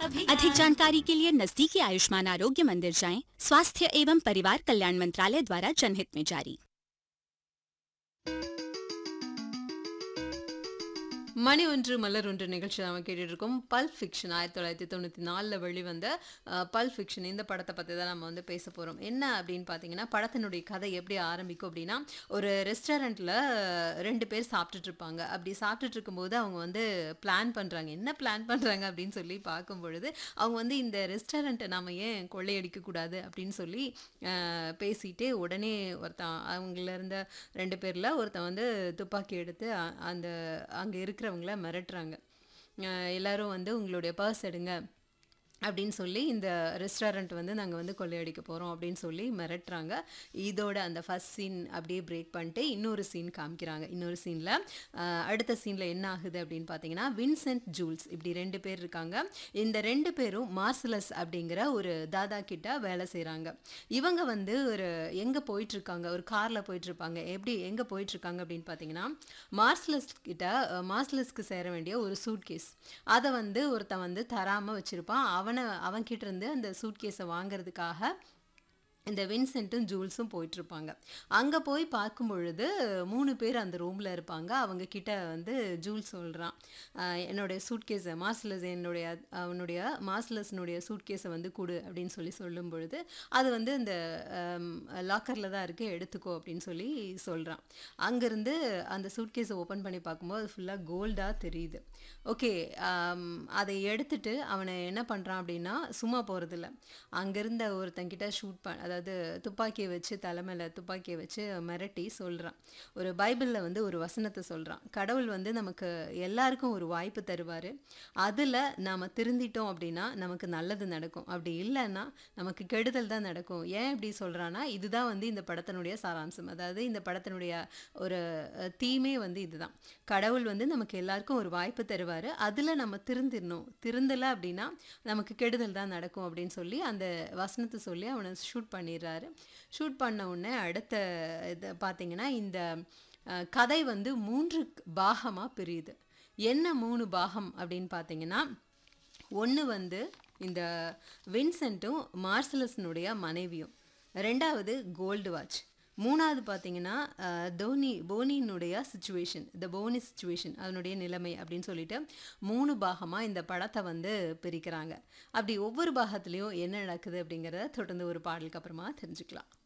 अधिक जानकारी के लिए नजदीकी आयुष्मान आरोग्य मंदिर जाएं स्वास्थ्य एवं परिवार कल्याण मंत्रालय द्वारा जनहित में जारी மணி ஒன்று மலர் ஒன்று நிகழ்ச்சி நம்ம கேட்டுட்டு இருக்கோம் பல் ஃபிக்ஷன் ஆயிரத்தி தொள்ளாயிரத்தி தொண்ணூற்றி நாலில் வெளிவந்த அஹ், பல் ஃபிக்ஷன் இந்த படத்தை பற்றி தான் நம்ம வந்து பேச போகிறோம் என்ன அப்படின்னு பார்த்தீங்கன்னா படத்தினுடைய கதை எப்படி ஆரம்பிக்கும் அப்படின்னா ஒரு ரெஸ்டாரண்ட்டில் ரெண்டு பேர் சாப்பிட்டுட்டு இருப்பாங்க அப்படி சாப்பிட்டுட்டு இருக்கும்போது அவங்க வந்து பிளான் பண்ணுறாங்க என்ன பிளான் பண்ணுறாங்க அப்படின்னு சொல்லி பார்க்கும் பொழுது அவங்க வந்து இந்த ரெஸ்டாரண்ட்டை நாம ஏன் கொள்ளையடிக்கக்கூடாது அப்படின்னு சொல்லி அஹ், பேசிட்டு உடனே ஒருத்தன் அவங்கள இருந்த ரெண்டு பேரில் ஒருத்தன் வந்து துப்பாக்கி எடுத்து அ- அந்த அங்கே இருக்கிறவங்கள மிரட்டுறாங்க அஹ் எல்லாரும் வந்து உங்களுடைய பர்ஸ் எடுங்க அப்படின்னு சொல்லி இந்த ரெஸ்டாரண்ட் வந்து நாங்கள் வந்து கொள்ளையடிக்க போகிறோம் அப்படின்னு சொல்லி மிரட்டுறாங்க இதோட அந்த ஃபர்ஸ்ட் சீன் அப்படியே பிரேக் பண்ணிட்டு இன்னொரு சீன் காமிக்கிறாங்க இன்னொரு சீனில் அடுத்த சீனில் என்ன ஆகுது அப்படின்னு பார்த்தீங்கன்னா வின்சென்ட் ஜூல்ஸ் இப்படி ரெண்டு பேர் இருக்காங்க இந்த ரெண்டு பேரும் மார்சலஸ் அப்படிங்கிற ஒரு தாதா கிட்ட வேலை செய்கிறாங்க இவங்க வந்து ஒரு எங்கே போயிட்டுருக்காங்க ஒரு காரில் போயிட்டுருப்பாங்க எப்படி எங்கே போயிட்டுருக்காங்க அப்படின்னு பார்த்தீங்கன்னா மார்சலஸ் கிட்ட அஹ், மார்சலஸ்க்கு சேர வேண்டிய ஒரு சூட் கேஸ் அதை வந்து ஒருத்தன் வந்து தராமல் வச்சுருப்பான் அவனை அவன் கிட்ட இருந்து அந்த சூட் கேஸை வாங்குறதுக்காக இந்த வின்சென்ட்டும் ஜூல்ஸும் போயிட்டுருப்பாங்க அங்கே போய் பார்க்கும் பொழுது மூணு பேர் அந்த ரூமில் இருப்பாங்க அவங்க கிட்ட வந்து ஜூல்ஸ் சொல்கிறான் என்னுடைய சூட்கேஸை மார்சலஸ் என்னுடைய அவனுடைய மார்சலஸ்னுடைய சூட்கேஸை வந்து கொடு அப்படின்னு சொல்லி சொல்லும் பொழுது அது வந்து இந்த லாக்கரில் தான் இருக்குது எடுத்துக்கோ அப்படின்னு சொல்லி சொல்கிறான் அங்கேருந்து அந்த சூட்கேஸை ஓப்பன் பண்ணி பார்க்கும்போது அது ஃபுல்லாக கோல்டாக தெரியுது ஓகே அதை எடுத்துட்டு அவனை என்ன பண்ணுறான் அப்படின்னா சும்மா போகிறதில்ல அங்கேருந்த ஒருத்தங்கிட்ட ஷூட் ப அதாவது துப்பாக்கியை வச்சு தலைமையில் துப்பாக்கியை வச்சு மிரட்டி சொல்கிறான் ஒரு பைபிளில் வந்து ஒரு வசனத்தை சொல்கிறான் கடவுள் வந்து நமக்கு எல்லாருக்கும் ஒரு வாய்ப்பு தருவார் அதில் நாம் திருந்திட்டோம் அப்படின்னா நமக்கு நல்லது நடக்கும் அப்படி இல்லைன்னா நமக்கு கெடுதல் தான் நடக்கும் ஏன் இப்படி சொல்கிறான்னா இதுதான் வந்து இந்த படத்தினுடைய சாராம்சம் அதாவது இந்த படத்தினுடைய ஒரு தீமே வந்து இதுதான் கடவுள் வந்து நமக்கு எல்லாருக்கும் ஒரு வாய்ப்பு தருவார் அதில் நம்ம திருந்திடணும் திருந்தலை அப்படின்னா நமக்கு கெடுதல் தான் நடக்கும் அப்படின்னு சொல்லி அந்த வசனத்தை சொல்லி அவனை ஷூட் பண்ணிடுறாரு ஷூட் பண்ண உடனே அடுத்த இது பார்த்தீங்கன்னா இந்த அஹ், கதை வந்து மூன்று பாகமாக பிரியுது என்ன மூணு பாகம் அப்படின்னு பார்த்தீங்கன்னா ஒன்று வந்து இந்த வின்சென்ட்டும் மார்சலஸ்னுடைய மனைவியும் ரெண்டாவது கோல்டு வாட்ச் மூணாவது பார்த்தீங்கன்னா அஹ், தோனி போனியினுடைய சுச்சுவேஷன் த போனி சுச்சுவேஷன் அதனுடைய நிலைமை அப்படின்னு சொல்லிட்டு மூணு பாகமாக இந்த படத்தை வந்து பிரிக்கிறாங்க அப்படி ஒவ்வொரு பாகத்துலேயும் என்ன நடக்குது அப்படிங்கிறத தொடர்ந்து ஒரு பாடலுக்கு அப்புறமா தெரிஞ்சுக்கலாம்